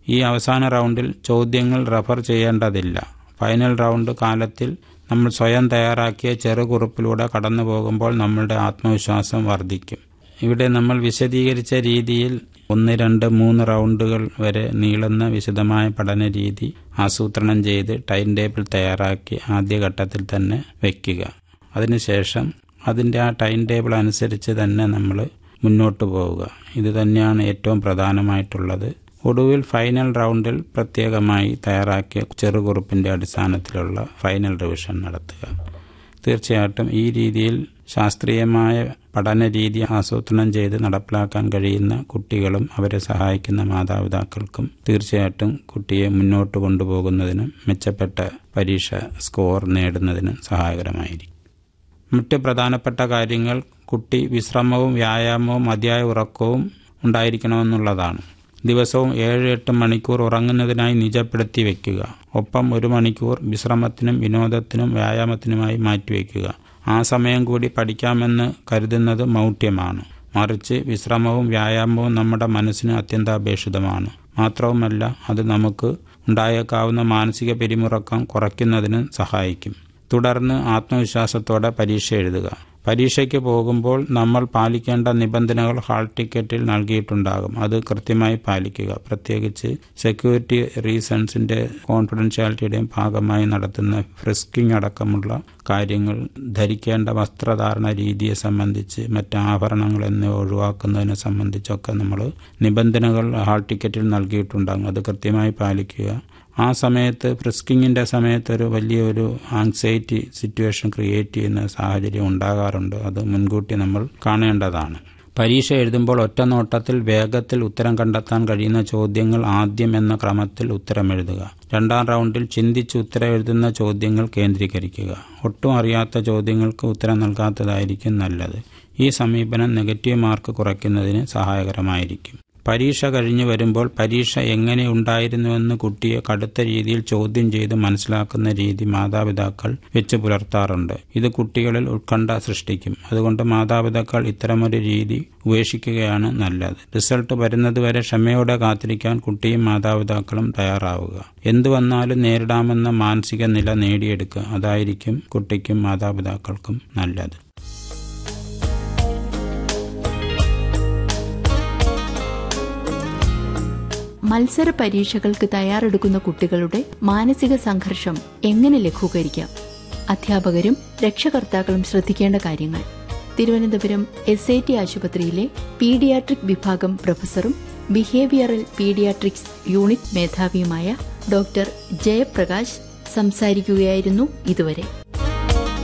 ഈ അവസാന റൗണ്ടിൽ ചോദ്യങ്ങൾ റഫർ ചെയ്യേണ്ടതില്ല ഫൈനൽ റൗണ്ട് കാലത്തിൽ നമ്മൾ സ്വയം തയ്യാറാക്കിയ ചെറുകുറിപ്പിലൂടെ കടന്നു പോകുമ്പോൾ നമ്മളുടെ ആത്മവിശ്വാസം വർദ്ധിക്കും ഇവിടെ നമ്മൾ വിശദീകരിച്ച രീതിയിൽ ഒന്ന് രണ്ട് മൂന്ന് റൗണ്ടുകൾ വരെ നീളുന്ന വിശദമായ പഠന രീതി ആസൂത്രണം ചെയ്ത് ടൈം ടേബിൾ തയ്യാറാക്കി ആദ്യഘട്ടത്തിൽ തന്നെ വയ്ക്കുക അതിനുശേഷം അതിൻ്റെ ആ ടൈം ടേബിൾ അനുസരിച്ച് തന്നെ നമ്മൾ മുന്നോട്ട് പോവുക ഇത് തന്നെയാണ് ഏറ്റവും പ്രധാനമായിട്ടുള്ളത് ഒടുവിൽ ഫൈനൽ റൗണ്ടിൽ പ്രത്യേകമായി തയ്യാറാക്കിയ ചെറുകുറിപ്പിൻ്റെ അടിസ്ഥാനത്തിലുള്ള ഫൈനൽ റിവിഷൻ നടത്തുക തീർച്ചയായിട്ടും ഈ രീതിയിൽ ശാസ്ത്രീയമായ പഠന രീതി ആസൂത്രണം ചെയ്ത് നടപ്പിലാക്കാൻ കഴിയുന്ന കുട്ടികളും അവരെ സഹായിക്കുന്ന മാതാപിതാക്കൾക്കും തീർച്ചയായിട്ടും കുട്ടിയെ മുന്നോട്ട് കൊണ്ടുപോകുന്നതിനും മെച്ചപ്പെട്ട പരീക്ഷ സ്കോർ നേടുന്നതിനും സഹായകരമായിരിക്കും മറ്റ് പ്രധാനപ്പെട്ട കാര്യങ്ങൾ കുട്ടി വിശ്രമവും വ്യായാമവും മതിയായ ഉറക്കവും ഉണ്ടായിരിക്കണമെന്നുള്ളതാണ് ദിവസവും ഏഴ് എട്ട് മണിക്കൂർ ഉറങ്ങുന്നതിനായി നിജപ്പെടുത്തി വയ്ക്കുക ഒപ്പം ഒരു മണിക്കൂർ വിശ്രമത്തിനും വിനോദത്തിനും വ്യായാമത്തിനുമായി മാറ്റിവെക്കുക ആ സമയം കൂടി പഠിക്കാമെന്ന് കരുതുന്നത് മൗഢ്യമാണ് മറിച്ച് വിശ്രമവും വ്യായാമവും നമ്മുടെ മനസ്സിന് അത്യന്താപേക്ഷിതമാണ് മാത്രവുമല്ല അത് നമുക്ക് ഉണ്ടായേക്കാവുന്ന മാനസിക പിരിമുറക്കം കുറയ്ക്കുന്നതിന് സഹായിക്കും തുടർന്ന് ആത്മവിശ്വാസത്തോടെ പരീക്ഷ എഴുതുക പരീക്ഷയ്ക്ക് പോകുമ്പോൾ നമ്മൾ പാലിക്കേണ്ട നിബന്ധനകൾ ഹാൾ ടിക്കറ്റിൽ നൽകിയിട്ടുണ്ടാകും അത് കൃത്യമായി പാലിക്കുക പ്രത്യേകിച്ച് സെക്യൂരിറ്റി റീസൺസിന്റെ കോൺഫിഡൻഷ്യാലിറ്റിയുടെയും ഭാഗമായി നടത്തുന്ന ഫ്രിസ്കിംഗ് അടക്കമുള്ള കാര്യങ്ങൾ ധരിക്കേണ്ട വസ്ത്രധാരണ രീതിയെ സംബന്ധിച്ച് മറ്റ് ആഭരണങ്ങൾ എന്നിവ ഒഴിവാക്കുന്നതിനെ സംബന്ധിച്ചൊക്കെ നമ്മൾ നിബന്ധനകൾ ഹാൾ ടിക്കറ്റിൽ നൽകിയിട്ടുണ്ടാകും അത് കൃത്യമായി പാലിക്കുക ആ സമയത്ത് ഫ്രിസ്കിങ്ങിൻ്റെ സമയത്ത് ഒരു വലിയൊരു ആങ്സൈറ്റി സിറ്റുവേഷൻ ക്രിയേറ്റ് ചെയ്യുന്ന സാഹചര്യം ഉണ്ടാകാറുണ്ട് അത് മുൻകൂട്ടി നമ്മൾ കാണേണ്ടതാണ് പരീക്ഷ എഴുതുമ്പോൾ ഒറ്റ നോട്ടത്തിൽ വേഗത്തിൽ ഉത്തരം കണ്ടെത്താൻ കഴിയുന്ന ചോദ്യങ്ങൾ ആദ്യം എന്ന ക്രമത്തിൽ ഉത്തരം എഴുതുക രണ്ടാം റൗണ്ടിൽ ചിന്തിച്ച് ഉത്തരം എഴുതുന്ന ചോദ്യങ്ങൾ കേന്ദ്രീകരിക്കുക ഒട്ടും അറിയാത്ത ചോദ്യങ്ങൾക്ക് ഉത്തരം നൽകാത്തതായിരിക്കും നല്ലത് ഈ സമീപനം നെഗറ്റീവ് മാർക്ക് കുറയ്ക്കുന്നതിന് സഹായകരമായിരിക്കും പരീക്ഷ കഴിഞ്ഞു വരുമ്പോൾ പരീക്ഷ എങ്ങനെ ഉണ്ടായിരുന്നുവെന്ന് കുട്ടിയെ കടുത്ത രീതിയിൽ ചോദ്യം ചെയ്ത് മനസ്സിലാക്കുന്ന രീതി മാതാപിതാക്കൾ വെച്ച് പുലർത്താറുണ്ട് ഇത് കുട്ടികളിൽ ഉത്കണ്ഠ സൃഷ്ടിക്കും അതുകൊണ്ട് മാതാപിതാക്കൾ ഇത്തരമൊരു രീതി ഉപേക്ഷിക്കുകയാണ് നല്ലത് റിസൾട്ട് വരുന്നതുവരെ ക്ഷമയോടെ കാത്തിരിക്കാൻ കുട്ടിയും മാതാപിതാക്കളും തയ്യാറാവുക എന്തു വന്നാലും നേരിടാമെന്ന മാനസിക നില നേടിയെടുക്കുക അതായിരിക്കും കുട്ടിക്കും മാതാപിതാക്കൾക്കും നല്ലത് മത്സര പരീക്ഷകൾക്ക് തയ്യാറെടുക്കുന്ന കുട്ടികളുടെ മാനസിക സംഘർഷം എങ്ങനെ ലഘൂകരിക്കാം അധ്യാപകരും രക്ഷകർത്താക്കളും ശ്രദ്ധിക്കേണ്ട കാര്യങ്ങൾ തിരുവനന്തപുരം എസ് ഐ ടി ആശുപത്രിയിലെ പീഡിയാട്രിക് വിഭാഗം പ്രൊഫസറും ബിഹേവിയറൽ പീഡിയാട്രിക്സ് യൂണിറ്റ് മേധാവിയുമായ ഡോക്ടർ ജയപ്രകാശ് സംസാരിക്കുകയായിരുന്നു ഇതുവരെ